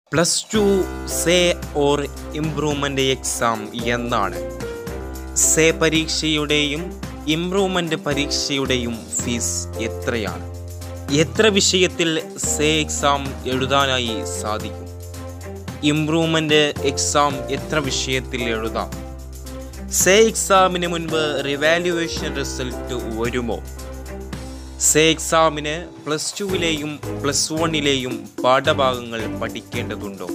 plus two say or improvement exam എന്നാണ് say പരീക്ഷയുടെയും improvement പരീക്ഷയുടെയും ഫീസ് എത്രയാണ് എത്ര വിഷയത്തിൽ സേ എക്സാം എഴുതാനായി സാധിക്കും ഇംപ്രൂവ്മെൻ്റ് എക്സാം എത്ര വിഷയത്തിൽ എഴുതാം സേ എക്സാമിന് മുൻപ് റിവാലുവേഷൻ റിസൾട്ട് വരുമോ സേ എക്സാമിന് പ്ലസ് ടുവിലെയും പ്ലസ് വണ്ണിലെയും പാഠഭാഗങ്ങൾ പഠിക്കേണ്ടതുണ്ടോ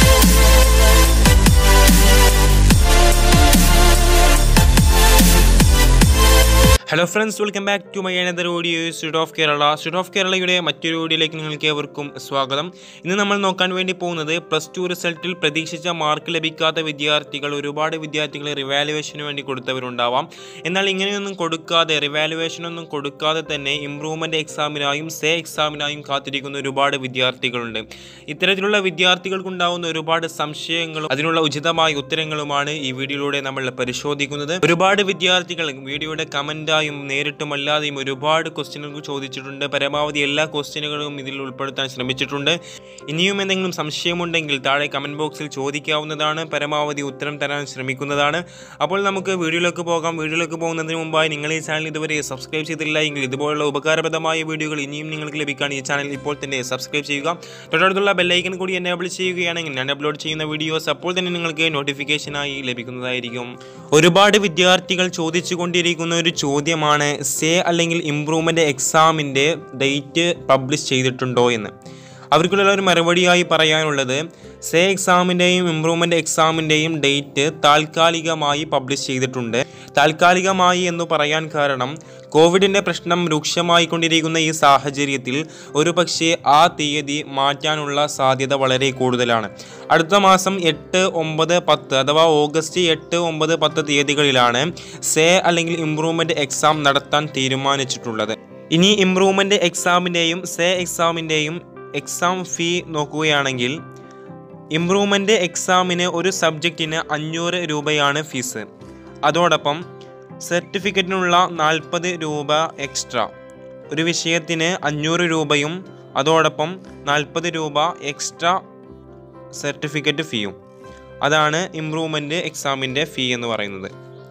hello friends welcome back to my another audio stud of Kerala stud of കേരളയുടെ മറ്റൊരു ഓഡിയോയിലേക്ക് നിങ്ങൾക്ക് ഏവർക്കും സ്വാഗതം ഇന്ന് നമ്മൾ നോക്കാൻ വേണ്ടി പോകുന്നത് പ്ലസ് ടു റിസൾട്ടിൽ പ്രതീക്ഷിച്ച മാർക്ക് ലഭിക്കാത്ത വിദ്യാർത്ഥികൾ ഒരുപാട് വിദ്യാർത്ഥികൾ റിവാലുവേഷന് വേണ്ടി കൊടുത്തവരുണ്ടാവാം എന്നാൽ ഇങ്ങനെയൊന്നും കൊടുക്കാതെ റിവാലുവേഷനൊന്നും കൊടുക്കാതെ തന്നെ ഇംപ്രൂവ്മെൻ്റ് എക്സാമിനായും സേ എക്സാമിനായും കാത്തിരിക്കുന്ന ഒരുപാട് വിദ്യാർത്ഥികളുണ്ട് ഇത്തരത്തിലുള്ള വിദ്യാർത്ഥികൾക്കുണ്ടാവുന്ന ഒരുപാട് സംശയങ്ങളും അതിനുള്ള ഉചിതമായ ഉത്തരങ്ങളുമാണ് ഈ വീഡിയോയിലൂടെ നമ്മൾ പരിശോധിക്കുന്നത് ഒരുപാട് വിദ്യാർത്ഥികൾ വീഡിയോയുടെ കമൻറ്റായും നേരിട്ടും അല്ലാതെയും ഒരുപാട് ക്വസ്റ്റ്യനുകൾ ചോദിച്ചിട്ടുണ്ട് പരമാവധി എല്ലാ ക്വസ്റ്റ്യനുകളും ഇതിൽ ഉൾപ്പെടുത്താൻ ശ്രമിച്ചിട്ടുണ്ട് ഇനിയും എന്തെങ്കിലും സംശയമുണ്ടെങ്കിൽ താഴെ കമൻറ്റ് ബോക്സിൽ ചോദിക്കാവുന്നതാണ് പരമാവധി ഉത്തരം തരാൻ ശ്രമിക്കുന്നതാണ് അപ്പോൾ നമുക്ക് വീഡിയോയിലേക്ക് പോകാം വീഡിയോയിലേക്ക് പോകുന്നതിന് മുമ്പായി നിങ്ങൾ ഈ ചാനൽ ഇതുവരെ സബ്സ്ക്രൈബ് ചെയ്തില്ല എങ്കിൽ ഇതുപോലുള്ള ഉപകാരപ്രദമായ വീഡിയോകൾ ഇനിയും നിങ്ങൾക്ക് ലഭിക്കാൻ ഈ ചാനൽ ഇപ്പോൾ തന്നെ സബ്സ്ക്രൈബ് ചെയ്യുക തൊട്ടടുത്തുള്ള ബെല്ലൈക്കൻ കൂടി എനേബിൾ ചെയ്യുകയാണെങ്കിൽ ഞാൻ അപ്ലോഡ് ചെയ്യുന്ന വീഡിയോസ് അപ്പോൾ തന്നെ നിങ്ങൾക്ക് നോട്ടിഫിക്കേഷനായി ലഭിക്കുന്നതായിരിക്കും ഒരുപാട് വിദ്യാർത്ഥികൾ ചോദിച്ചുകൊണ്ടിരിക്കുന്ന ഒരു ചോദ്യമാണ് സേ അല്ലെങ്കിൽ ഇംപ്രൂവ്മെൻ്റ് എക്സാമിൻ്റെ ഡേറ്റ് പബ്ലിഷ് ചെയ്തിട്ടുണ്ടോ എന്ന് അവർക്കുള്ള ഒരു മറുപടിയായി പറയാനുള്ളത് സേ എക്സാമിൻ്റെയും ഇംപ്രൂവ്മെൻ്റ് എക്സാമിൻ്റെയും ഡേറ്റ് താൽക്കാലികമായി പബ്ലിഷ് ചെയ്തിട്ടുണ്ട് താൽക്കാലികമായി എന്ന് പറയാൻ കാരണം കോവിഡിൻ്റെ പ്രശ്നം രൂക്ഷമായിക്കൊണ്ടിരിക്കുന്ന ഈ സാഹചര്യത്തിൽ ഒരു പക്ഷേ ആ തീയതി മാറ്റാനുള്ള സാധ്യത വളരെ കൂടുതലാണ് അടുത്ത മാസം എട്ട് ഒമ്പത് പത്ത് അഥവാ ഓഗസ്റ്റ് എട്ട് ഒമ്പത് പത്ത് തീയതികളിലാണ് സേ അല്ലെങ്കിൽ ഇംപ്രൂവ്മെൻ്റ് എക്സാം നടത്താൻ തീരുമാനിച്ചിട്ടുള്ളത് ഇനി ഇംപ്രൂവ്മെൻ്റ് എക്സാമിൻ്റെയും സേ എക്സാമിൻ്റെയും എക്സാം ഫീ നോക്കുകയാണെങ്കിൽ ഇംപ്രൂവ്മെൻ്റ് എക്സാമിന് ഒരു സബ്ജക്റ്റിന് അഞ്ഞൂറ് രൂപയാണ് ഫീസ് അതോടൊപ്പം സർട്ടിഫിക്കറ്റിനുള്ള നാൽപ്പത് രൂപ എക്സ്ട്രാ ഒരു വിഷയത്തിന് അഞ്ഞൂറ് രൂപയും അതോടൊപ്പം നാൽപ്പത് രൂപ എക്സ്ട്രാ സർട്ടിഫിക്കറ്റ് ഫീയും അതാണ് ഇംപ്രൂവ്മെൻ്റ് എക്സാമിൻ്റെ ഫീ എന്ന് പറയുന്നത്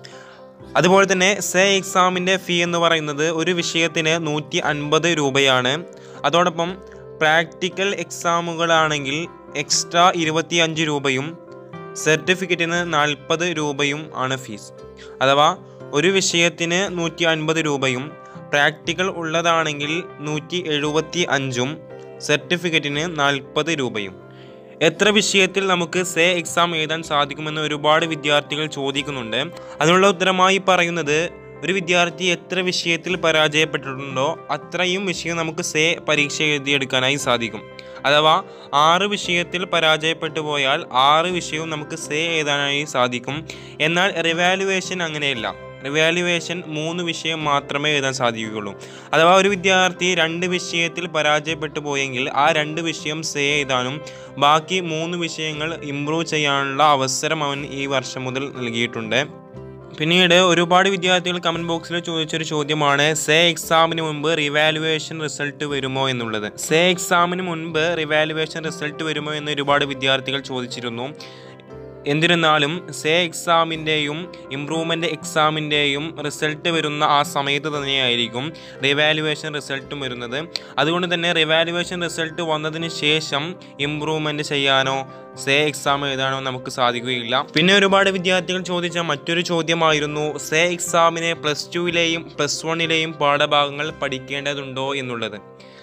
അതുപോലെ തന്നെ സേ എക്സാമിൻ്റെ ഫീ എന്ന് പറയുന്നത് ഒരു വിഷയത്തിന് നൂറ്റി അൻപത് രൂപയാണ് അതോടൊപ്പം പ്രാക്ടിക്കൽ എക്സാമുകളാണെങ്കിൽ എക്സ്ട്രാ ഇരുപത്തി അഞ്ച് രൂപയും സർട്ടിഫിക്കറ്റിന് നാൽപ്പത് രൂപയും ആണ് ഫീസ് അഥവാ ഒരു വിഷയത്തിന് നൂറ്റി അൻപത് രൂപയും പ്രാക്ടിക്കൽ ഉള്ളതാണെങ്കിൽ നൂറ്റി എഴുപത്തി അഞ്ചും സർട്ടിഫിക്കറ്റിന് നാൽപ്പത് രൂപയും എത്ര വിഷയത്തിൽ നമുക്ക് സേ എക്സാം എഴുതാൻ സാധിക്കുമെന്ന് ഒരുപാട് വിദ്യാർത്ഥികൾ ചോദിക്കുന്നുണ്ട് അതിനുള്ള ഉത്തരമായി പറയുന്നത് ഒരു വിദ്യാർത്ഥി എത്ര വിഷയത്തിൽ പരാജയപ്പെട്ടിട്ടുണ്ടോ അത്രയും വിഷയം നമുക്ക് സേ പരീക്ഷ എഴുതിയെടുക്കാനായി സാധിക്കും അഥവാ ആറ് വിഷയത്തിൽ പരാജയപ്പെട്ടു പോയാൽ ആറ് വിഷയവും നമുക്ക് സേ എഴുതാനായി സാധിക്കും എന്നാൽ റിവാലുവേഷൻ അങ്ങനെയല്ല റിവാലുവേഷൻ മൂന്ന് വിഷയം മാത്രമേ എഴുതാൻ സാധിക്കുകയുള്ളൂ അഥവാ ഒരു വിദ്യാർത്ഥി രണ്ട് വിഷയത്തിൽ പരാജയപ്പെട്ടു പോയെങ്കിൽ ആ രണ്ട് വിഷയം സേ എഴുതാനും ബാക്കി മൂന്ന് വിഷയങ്ങൾ ഇമ്പ്രൂവ് ചെയ്യാനുള്ള അവസരം അവൻ ഈ വർഷം മുതൽ നൽകിയിട്ടുണ്ട് പിന്നീട് ഒരുപാട് വിദ്യാർത്ഥികൾ കമൻറ്റ് ബോക്സിൽ ചോദിച്ചൊരു ചോദ്യമാണ് സേ എക്സാമിന് മുൻപ് റിവാലുവേഷൻ റിസൾട്ട് വരുമോ എന്നുള്ളത് സേ എക്സാമിന് മുൻപ് റിവാലുവേഷൻ റിസൾട്ട് വരുമോ എന്ന് ഒരുപാട് വിദ്യാർത്ഥികൾ ചോദിച്ചിരുന്നു എന്നിരുന്നാലും സേ എക്സാമിൻ്റെയും ഇംപ്രൂവ്മെൻ്റ് എക്സാമിൻ്റെയും റിസൾട്ട് വരുന്ന ആ സമയത്ത് തന്നെയായിരിക്കും റിവാലുവേഷൻ റിസൾട്ടും വരുന്നത് അതുകൊണ്ട് തന്നെ റിവാലുവേഷൻ റിസൾട്ട് വന്നതിന് ശേഷം ഇംപ്രൂവ്മെൻ്റ് ചെയ്യാനോ സേ എക്സാം എഴുതാനോ നമുക്ക് സാധിക്കുകയില്ല പിന്നെ ഒരുപാട് വിദ്യാർത്ഥികൾ ചോദിച്ച മറ്റൊരു ചോദ്യമായിരുന്നു സേ എക്സാമിനെ പ്ലസ് ടുവിലെയും പ്ലസ് വണ്ണിലെയും പാഠഭാഗങ്ങൾ പഠിക്കേണ്ടതുണ്ടോ എന്നുള്ളത്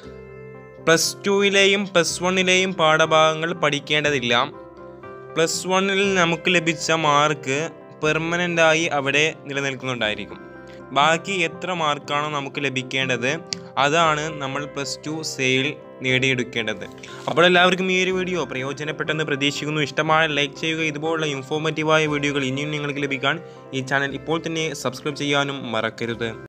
പ്ലസ് ടുവിലെയും പ്ലസ് വണ്ണിലെയും പാഠഭാഗങ്ങൾ പഠിക്കേണ്ടതില്ല പ്ലസ് വണ്ണിൽ നമുക്ക് ലഭിച്ച മാർക്ക് പെർമനൻ്റായി അവിടെ നിലനിൽക്കുന്നുണ്ടായിരിക്കും ബാക്കി എത്ര മാർക്കാണോ നമുക്ക് ലഭിക്കേണ്ടത് അതാണ് നമ്മൾ പ്ലസ് ടു സെയിൽ നേടിയെടുക്കേണ്ടത് അപ്പോൾ എല്ലാവർക്കും ഈ ഒരു വീഡിയോ പ്രയോജനപ്പെട്ടെന്ന് പ്രതീക്ഷിക്കുന്നു ഇഷ്ടമായ ലൈക്ക് ചെയ്യുക ഇതുപോലുള്ള ഇൻഫോർമേറ്റീവായ വീഡിയോകൾ ഇനിയും നിങ്ങൾക്ക് ലഭിക്കാൻ ഈ ചാനൽ ഇപ്പോൾ തന്നെ സബ്സ്ക്രൈബ് ചെയ്യാനും മറക്കരുത്